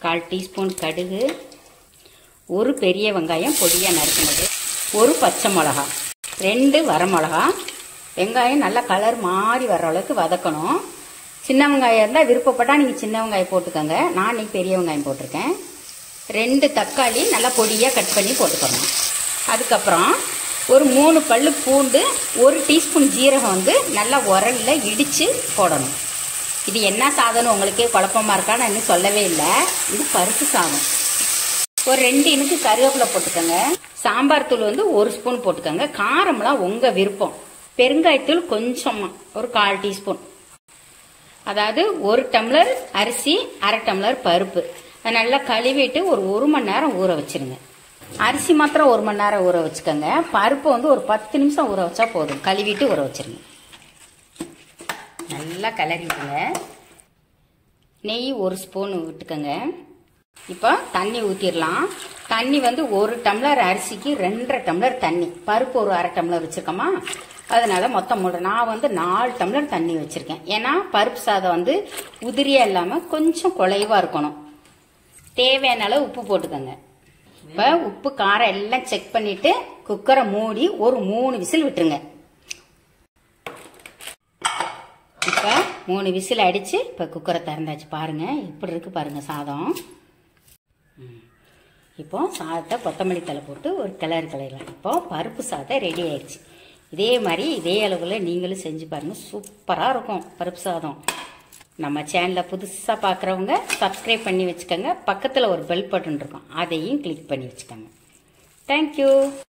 கால் teaspoon கடுகு ஒரு பெரிய வெங்காயம் பொடியாக நறுக்கினது ஒரு பச்சை மிளகா ரெண்டு வரமிளகா வெங்காயம் நல்லா கலர் மாறி வர்ற அளவுக்கு வதக்கணும் சின்ன வெங்காயம் இருந்தால் விருப்பப்பட்டால் நீங்கள் சின்ன வெங்காயம் போட்டுக்கோங்க நான் இன்னைக்கு பெரிய வெங்காயம் போட்டிருக்கேன் ரெண்டு தக்காளி நல்லா பொடியாக கட் பண்ணி போட்டுக்கணும் அதுக்கப்புறம் ஒரு மூணு பல்லு பூண்டு ஒரு டீஸ்பூன் ஜீரகம் வந்து நல்லா உரல்ல இடித்து போடணும் இது என்ன சாதனம் உங்களுக்கே குழப்பமா இருக்கா நான் இன்னும் சொல்லவே இல்லை இது பருப்பு சாதம் ஒரு ரெண்டு இனுக்கு கருவேப்பிலை போட்டுக்கோங்க சாம்பார் தூள் வந்து ஒரு ஸ்பூன் போட்டுக்கோங்க காரம்லாம் உங்கள் விருப்பம் பெருங்காயத்தூள் கொஞ்சமாக ஒரு கால் டீஸ்பூன் அதாவது ஒரு டம்ளர் அரிசி அரை டம்ளர் பருப்பு அதை நல்லா கழுவிட்டு ஒரு ஒரு மணி நேரம் ஊற வச்சிருங்க அரிசி மாத்திரம் ஒரு மணி நேரம் ஊற வச்சுக்கோங்க பருப்பு வந்து ஒரு பத்து நிமிஷம் ஊற வச்சா போதும் கழுவிட்டு ஊற வச்சிருங்க நல்லா கிளறிடுங்க நெய் ஒரு ஸ்பூன் விட்டுக்கோங்க இப்போ தண்ணி ஊற்றிடலாம் தண்ணி வந்து ஒரு டம்ளர் அரிசிக்கு ரெண்டரை டம்ளர் தண்ணி பருப்பு ஒரு அரை டம்ளர் வச்சுருக்கோமா அதனால மொத்தம் மூணு நான் வந்து நாலு டம்ளர் தண்ணி வச்சுருக்கேன் ஏன்னா பருப்பு சாதம் வந்து உதிரியாக இல்லாமல் கொஞ்சம் குலைவாக இருக்கணும் தேவையான அளவு உப்பு போட்டுக்கோங்க இப்போ உப்பு காரம் எல்லாம் செக் பண்ணிட்டு குக்கரை மூடி ஒரு மூணு விசில் விட்டுருங்க இப்போ மூணு விசில் அடித்து இப்போ குக்கரை திறந்தாச்சு பாருங்க எப்படி இருக்கு பாருங்க சாதம் ம். இப்போ சாதத்தை கொத்தமல்லி தலை போட்டு ஒரு கிளறு கிளறலாம் இப்போ பருப்பு சாதம் ரெடி ஆயிடுச்சு இதே மாதிரி இதே அளவில் நீங்களும் செஞ்சு பாருங்க சூப்பராக இருக்கும் பருப்பு சாதம் நம்ம சேனலை புதுசாக பார்க்குறவங்க சப்ஸ்கிரைப் பண்ணி வச்சுக்கோங்க பக்கத்தில் ஒரு பெல் பட்டன் இருக்கும் அதையும் கிளிக் பண்ணி வச்சுக்கோங்க தேங்க்யூ